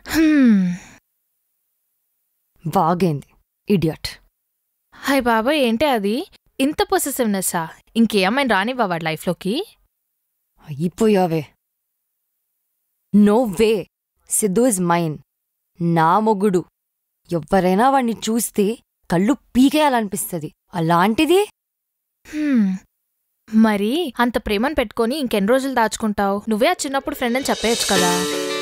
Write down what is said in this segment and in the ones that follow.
హ్మ్. బాగైంది idiot hi బాబాయ్ ఏంటి అది ఇంత పొసెసివ్నెస్సా ఇంకేమైనా రానివ్వా వాడి లైఫ్లోకి అయిపోయావే no way Siddhu is mine నా మొగుడు ఎవ్వరైనా వాణ్ణి చూస్తే కళ్ళు పీకేయాలనిపిస్తుంది అలాంటిది హ్మ్. మరి అంత ప్రేమను పెట్టుకొని ఇంకెన్ని రోజులు దాచుకుంటావు నువ్వే ఆ చిన్నప్పుడు ఫ్రెండ్ అని చెప్పేయచ్చు కదా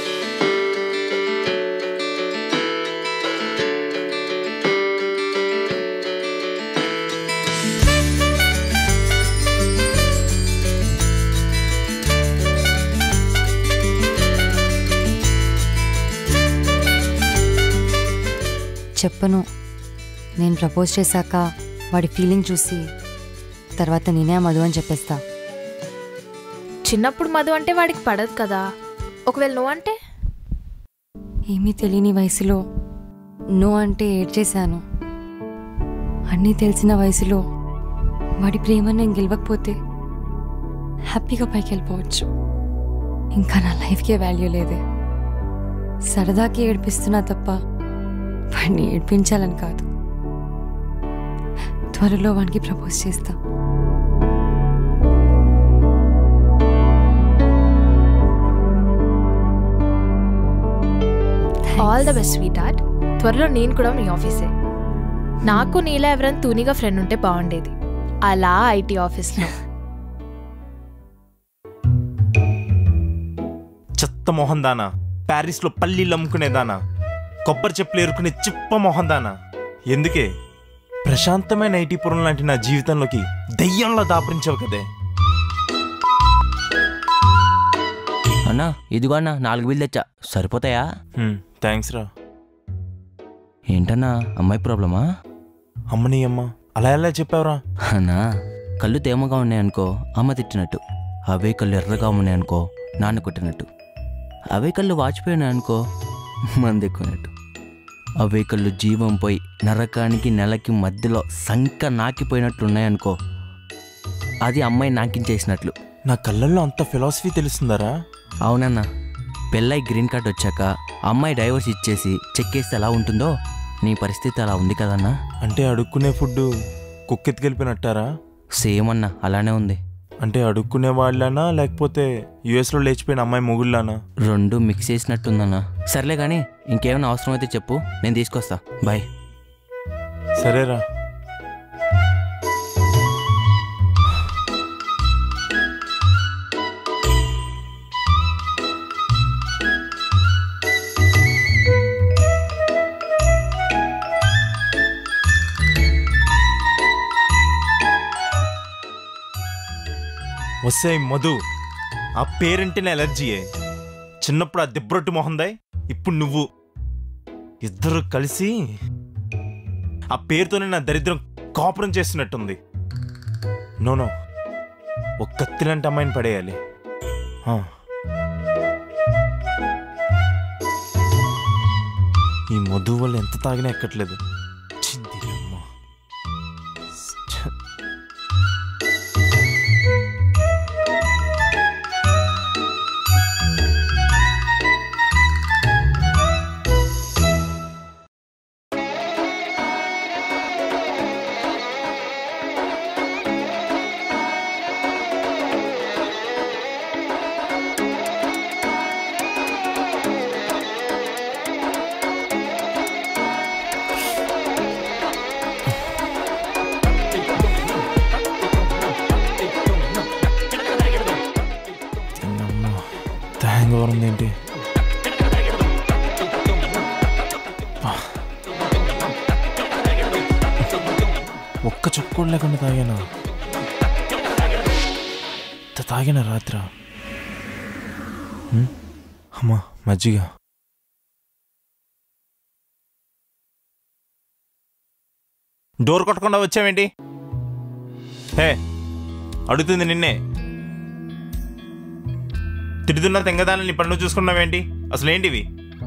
చెప్పను నేను ప్రపోజ్ చేశాక వాడి ఫీలింగ్ చూసి తర్వాత నేనే ఆ మధు అని చెప్పేస్తా చిన్నప్పుడు మధు అంటే వాడికి పడదు కదా ఒకవేళ నువ్వు అంటే ఏమీ తెలియని వయసులో నో అంటే ఏడ్చేశాను అన్నీ తెలిసిన వయసులో వాడి ప్రేమ నేను గెలవకపోతే హ్యాపీగా పైకి వెళ్ళిపోవచ్చు ఇంకా నా లైఫ్కే వాల్యూ లేదే సరదాకి ఏడిపిస్తున్నా తప్ప వాడిని ఏడ్పించాలని కాదు త్వరలో వాడికి ప్రపోజ్ చేస్తా all the best sweetheart త్వరలో నేను కూడా మీ ఆఫీసే నాకు నీలా ఎవరైనా తూనిగా ఫ్రెండ్ ఉంటే బాగుండేది అలా ఐటీ ఆఫీస్లో చెత్త మొహం దానా ప్యారిస్లో పల్లీలు అమ్ముకునేదానా కొబ్బరి చెప్పులు ఏరుకునే చిప్ప మొహం దానా ఎందుకే ప్రశాంతమైన ఐటీపురం లాంటి నా జీవితంలోకి దయ్యంలా దాపరించావు కదే అన్నా ఇదిగో అన్నా నాలుగు బిల్లు తెచ్చా సరిపోతాయా థ్యాంక్స్ రా ఏంటన్నా అమ్మాయి ప్రాబ్లమా అమ్మని అమ్మ అలా ఎలా చెప్పావురా అన్నా కళ్ళు తేమగా ఉన్నాయనుకో అమ్మ తిట్టినట్టు అవే కళ్ళు ఎర్రగా ఉన్నాయనుకో నాన్న కొట్టినట్టు అవే కళ్ళు వాచిపోయినాయనుకో మంది ఎక్కువనట్టు అవే కళ్ళు జీవం పోయి నరకానికి నెలకి మధ్యలో సంక నాకిపోయినట్లు ఉన్నాయనుకో అది అమ్మాయి నాకించేసినట్లు నా కళ్ళల్లో అంత ఫిలాసఫీ తెలుస్తుందరా అవునన్నా పెళ్ళై గ్రీన్ కార్డ్ వచ్చాక అమ్మాయి డైవర్స్ ఇచ్చేసి చెక్కేస్తే ఎలా ఉంటుందో నీ పరిస్థితి అలా ఉంది కదన్నా అంటే అడుక్కునే ఫుడ్ కుక్కెత్తుకెళ్ళిపోయినట్టారా సేమ్ అన్నా అలానే ఉంది అంటే అడుక్కునే వాళ్ళనా లేకపోతే యుఎస్లో లేచిపోయిన అమ్మాయి మొగుళ్ళనా రెండు మిక్స్ చేసినట్టుందన్నా సర్లే కానీ ఇంకేమైనా అవసరం అయితే చెప్పు నేను తీసుకొస్తా బాయ్ సరేరా వస్తే మధు ఆ పేరంటేనే ఎలర్జీయే చిన్నప్పుడు ఆ దిబ్బరొట్టు మొహందాయ్ ఇప్పుడు నువ్వు ఇద్దరు కలిసి ఆ పేరుతోనే నా దరిద్రం కాపురం చేస్తున్నట్టుంది నోనో ఒక కత్తిలాంటి అమ్మాయిని పడేయాలి ఆ. ఈ మధు వల్ల ఎంత తాగినా ఎక్కట్లేదు చిందిరమ్మ. ఛ. తిన్నమ్మ. థ్యాంక్ ఓవర్ ఏంటి ఒక్క చుక్క కూడా లేకుండా తాగానా ఇంత తాగిన రాత్ర అమ్మా మజ్జిగ డోర్ కొట్టకుండా వచ్చావేంటి హే అడుగుతుంది నిన్నే తిడుతున్న తెంగదాలని పన్ను చూసుకున్నావేంటి అసలు ఏంటివి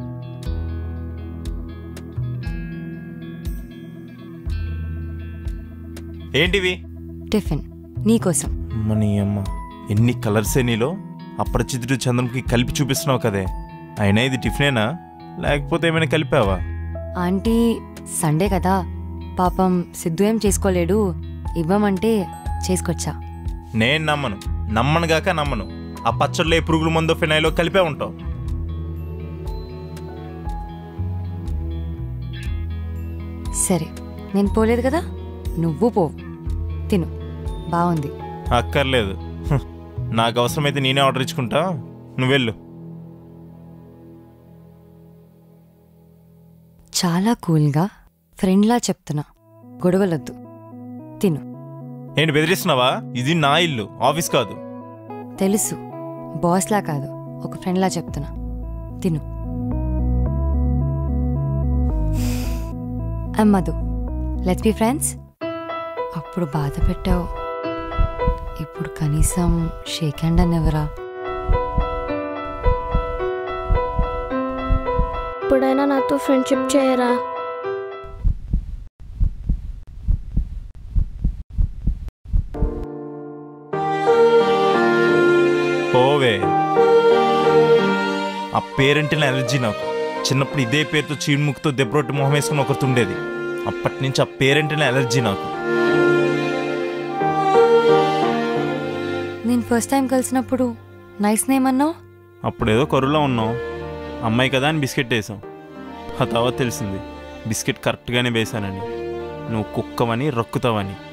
ఏంటివి టిఫిన్ నీకోసం మన అమ్మ ఎన్ని కలర్సే నీలో అపరిచితుడు చంద్రంకి కలిపి చూపిస్తున్నావు కదే అయినా ఇది టిఫినేనా లేకపోతే ఏమైనా కలిపావా ఆంటీ సండే కదా పాపం సిద్ధు ఏం చేసుకోలేడు ఇవ్వమంటే చేసుకొచ్చా నేను నమ్మను నమ్మనుగాక నమ్మను ఆ పచ్చడిలో ఏ పురుగుల మందో ఫినాయిలో కలిపే ఉంటావు సరే నేను పోలేదు కదా నువ్వు పోవు తిను బాగుంది అక్కర్లేదు హ్మ్. నాకు అవసరమైతే నేనే ఆర్డర్ ఇచ్చుకుంటా నువ్వు వెళ్ళు చాలా కూల్గా ఫ్రెండ్లా చెప్తున్నా గొడవలొద్దు తిను ఏంటి బెదిరిస్తున్నావా ఇది నా ఇల్లు ఆఫీస్ కాదు తెలుసు బాస్లా కాదు ఒక ఫ్రెండ్లా చెప్తున్నా తిను మధు లెట్స్ బి ఫ్రెండ్స్ అప్పుడు బాధ పెట్టావు ఇప్పుడు కనీసం షేక్ హ్యాండ్ అని ఎవరా ఇప్పుడైనా నాతో ఫ్రెండ్షిప్ చేయరా పోవే ఆ పేరెంట్ని ఎలర్జీ నాకు చిన్నప్పుడు ఇదే పేరుతో చీన్ముక్తో దెబ్బరొట్టి మొహం వేసుకుని ఒకరితో ఉండేది అప్పటి నుంచి ఆ పేరెంట్ని ఎలర్జీ నాకు నేను ఫస్ట్ టైం కలిసినప్పుడు నైస్ నేమ్ అన్నావు అప్పుడు ఏదో కరువులో ఉన్నాం అమ్మాయి కదా అని బిస్కెట్ వేసాం ఆ తర్వాత తెలిసింది బిస్కెట్ కరెక్ట్గానే వేశానని నువ్వు కుక్కవని రొక్కుతావని